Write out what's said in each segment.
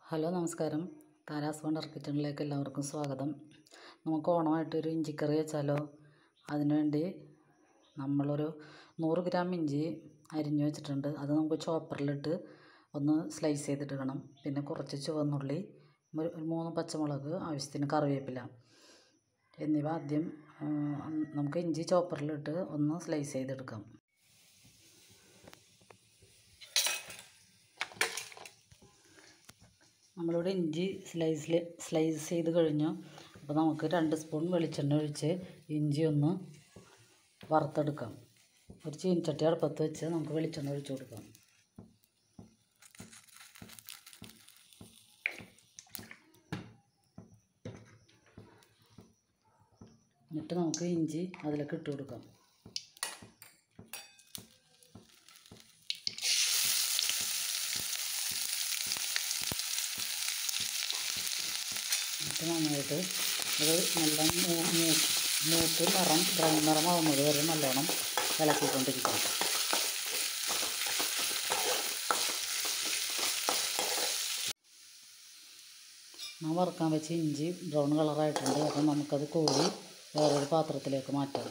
hello നമസ്കാരം Tara's wonder കിച്ചണിലേക്ക് എല്ലാവർക്കും സ്വാഗതം നമുക്ക് ഓണമായിട്ടൊരു ഇഞ്ചിക്കറി വെച്ചാലോ അതിനുവേണ്ടി നമ്മളൊരു നൂറ് ഗ്രാം ഇഞ്ചി അരിഞ്ഞു വെച്ചിട്ടുണ്ട് അത് നമുക്ക് ചോപ്പറിലിട്ട് ഒന്ന് സ്ലൈസ് ചെയ്തിട്ടെടുക്കണം പിന്നെ കുറച്ച് ചുവന്നുള്ളി ഒരു ഒരു മൂന്ന് പച്ചമുളക് ആവശ്യത്തിന് കറിവേപ്പില എന്നിവ ആദ്യം നമുക്ക് ഇഞ്ചി ചോപ്പറിലിട്ട് ഒന്ന് സ്ലൈസ് ചെയ്തെടുക്കാം നമ്മളിവിടെ ഇഞ്ചി സ്ലൈസിൽ സ്ലൈസ് ചെയ്ത് കഴിഞ്ഞു അപ്പോൾ നമുക്ക് രണ്ട് സ്പൂൺ വെളിച്ചെണ്ണ ഒഴിച്ച് ഇഞ്ചി ഒന്ന് വറുത്തെടുക്കാം ഒരു ചീനച്ചട്ടി അടുപ്പത്ത് വെച്ച് നമുക്ക് വെളിച്ചെണ്ണ ഒഴിച്ച് കൊടുക്കാം എന്നിട്ട് നമുക്ക് ഇഞ്ചി അതിലേക്ക് ഇട്ട് കൊടുക്കാം എന്നിട്ട് നന്നായിട്ട് അത് നല്ല മൂത്ത് നിറം ബ്രൗൺ നിറമാവുന്നത് വരെ നല്ലോണം ഇളക്കിക്കൊണ്ടിരിക്കണം ഞാൻ വറുക്കാൻ വെച്ച് ഇഞ്ചി ബ്രൗൺ കളറായിട്ടുണ്ട് അപ്പം നമുക്കത് കോരി വേറൊരു പാത്രത്തിലേക്ക് മാറ്റാം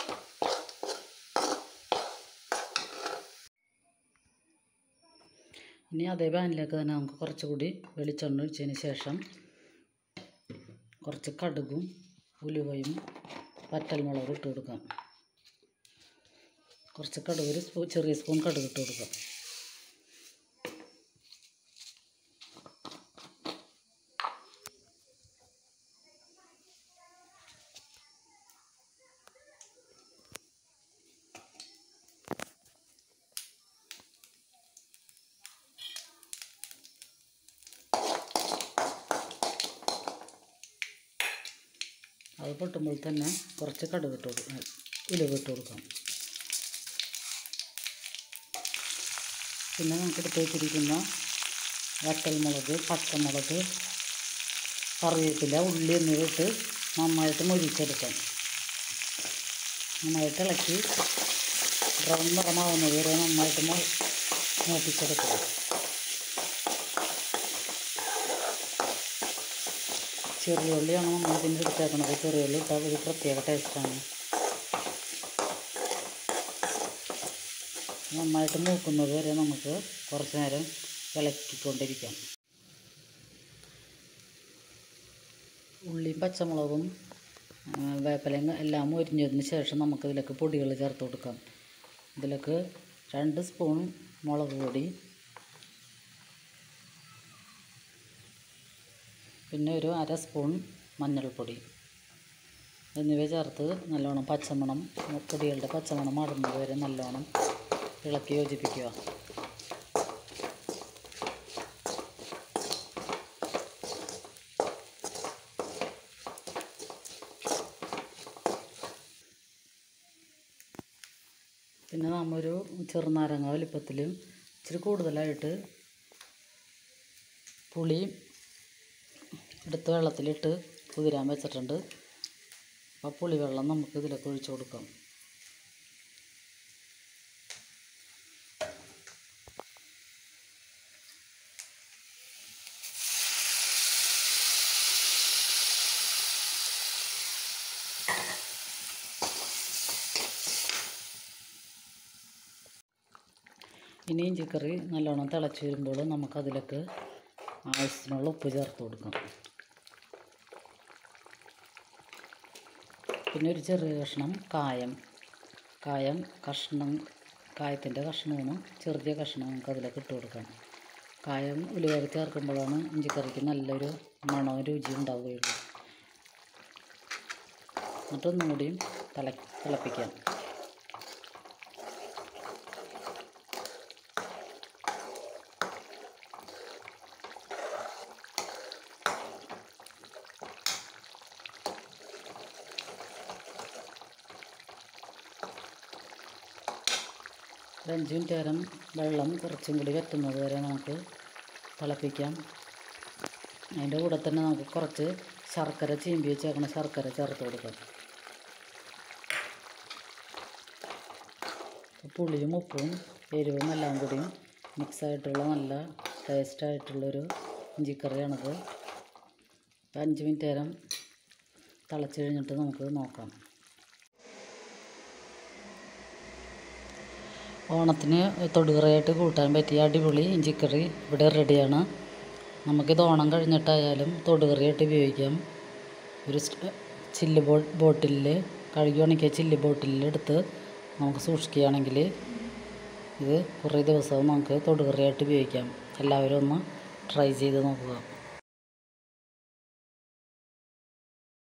ഇനി അതേ പാനിലേക്ക് തന്നെ നമുക്ക് കുറച്ചുകൂടി വെളിച്ചെണ്ണ ഒഴിച്ചതിന് ശേഷം കുറച്ച് കടുകും ഉലുവയും വറ്റൽമുളകും ഇട്ട് കൊടുക്കാം കുറച്ച് കടുക് ഒരു സ്പൂ ചെറിയ സ്പൂൺ കടുക് ഇട്ട് കൊടുക്കാം അത് പൊട്ടുമ്പോൾ തന്നെ കുറച്ച് കടുക് ഇട്ട് കൊടുക്കാം ഉലുവ ഇട്ട് കൊടുക്കാം പിന്നെ നമുക്ക് എടുത്ത് വെച്ചിരിക്കുന്ന വറ്റൽമുളക് പച്ചമുളക് കറിവേപ്പില ഉള്ളി എന്നിവ ഇട്ട് നന്നായിട്ട് മൊരിച്ചെടുക്കാം നന്നായിട്ട് ഇളക്കി ബ്രൗൺ നിറമാവുന്നത് വരെ നന്നായിട്ട് മൂപ്പിച്ചെടുക്കുക ചെറിയ ഉള്ളിയാണ് നമ്മൾ ഇതിൻ്റെ എടുത്തേക്കണത് ചെറിയ ഉള്ളി ഇട്ടാൽ ഒരു പ്രത്യേക ടേസ്റ്റാണ് നന്നായിട്ട് മൂക്കുന്നത് വരെ നമുക്ക് കുറച്ച് നേരം ഇളക്കിക്കൊണ്ടിരിക്കാം ഉള്ളിയും പച്ചമുളകും വേപ്പിലയും എല്ലാം മുരിഞ്ഞതിന് ശേഷം നമുക്കിതിലേക്ക് പൊടികൾ ചേർത്ത് കൊടുക്കാം ഇതിലേക്ക് രണ്ട് സ്പൂൺ മുളക് പൊടി പിന്നെ ഒരു അര സ്പൂൺ മഞ്ഞൾപ്പൊടി എന്നിവ ചേർത്ത് നല്ലോണം പച്ചമണം പൊടികളുടെ പച്ചമണം മാറുന്നത് വരെ നല്ലോണം ഇളക്കി യോജിപ്പിക്കുക പിന്നെ നമ്മൊരു ചെറുനാരങ്ങ വലിപ്പത്തിൽ ഇച്ചിരി കൂടുതലായിട്ട് പുളി എടുത്ത് വെള്ളത്തിലിട്ട് കുതിരാൻ വെച്ചിട്ടുണ്ട് അപ്പോൾ പുളിവെള്ളം നമുക്ക് ഇതിലേക്ക് ഒഴിച്ചു കൊടുക്കാം ഇനി ഇഞ്ചിക്കറി നല്ലോണം തിളച്ച് വരുമ്പോൾ നമുക്കതിലേക്ക് ആവശ്യത്തിനുള്ള ഉപ്പ് ചേർത്ത് കൊടുക്കാം പിന്നെ ഒരു ചെറിയ കഷ്ണം കായം കായം കഷ്ണം കായത്തിൻ്റെ കഷ്ണമാണ് ചെറിയ കഷ്ണം നമുക്ക് അതിലേക്ക് ഇട്ട് കൊടുക്കാം കായം ഉലുവ ചേർക്കുമ്പോഴാണ് ഇഞ്ചിക്കറിക്ക് നല്ലൊരു മണവും രുചിയും ഉണ്ടാവുകയുള്ളൂ എന്നിട്ടൊന്നും കൂടിയും തിള തിളപ്പിക്കാം ഒരു അഞ്ച് മിനിറ്റ് നേരം വെള്ളം കുറച്ചും കൂടി വറ്റുന്നത് വരെ നമുക്ക് തിളപ്പിക്കാം അതിൻ്റെ കൂടെ തന്നെ നമുക്ക് കുറച്ച് ശർക്കര ചീമ്പി വെച്ചേക്കണ ശർക്കര ചേർത്ത് കൊടുക്കാം പുളിയും ഉപ്പും എരിവും എല്ലാം കൂടിയും മിക്സായിട്ടുള്ള നല്ല ടേസ്റ്റായിട്ടുള്ളൊരു ഇഞ്ചിക്കറിയാണിത് ഇപ്പം അഞ്ച് മിനിറ്റ് നേരം തിളച്ച് കഴിഞ്ഞിട്ട് നമുക്ക് നോക്കാം ഓണത്തിന് തൊടുകറിയായിട്ട് കൂട്ടാൻ പറ്റിയ അടിപൊളി ഇഞ്ചിക്കറി ഇവിടെ റെഡിയാണ് നമുക്കിത് ഓണം കഴിഞ്ഞിട്ടായാലും തൊടുകറിയായിട്ട് ഉപയോഗിക്കാം ഒരു സ്റ്റ് ചില്ല് ബോ ബോട്ടിലിൽ കഴുകി ഉണക്കിയ ചില്ല് ബോട്ടിലിൽ എടുത്ത് നമുക്ക് സൂക്ഷിക്കുകയാണെങ്കിൽ ഇത് കുറേ ദിവസവും നമുക്ക് തൊടുകറിയായിട്ട് ഉപയോഗിക്കാം എല്ലാവരും ഒന്ന് ട്രൈ ചെയ്ത് നോക്കുക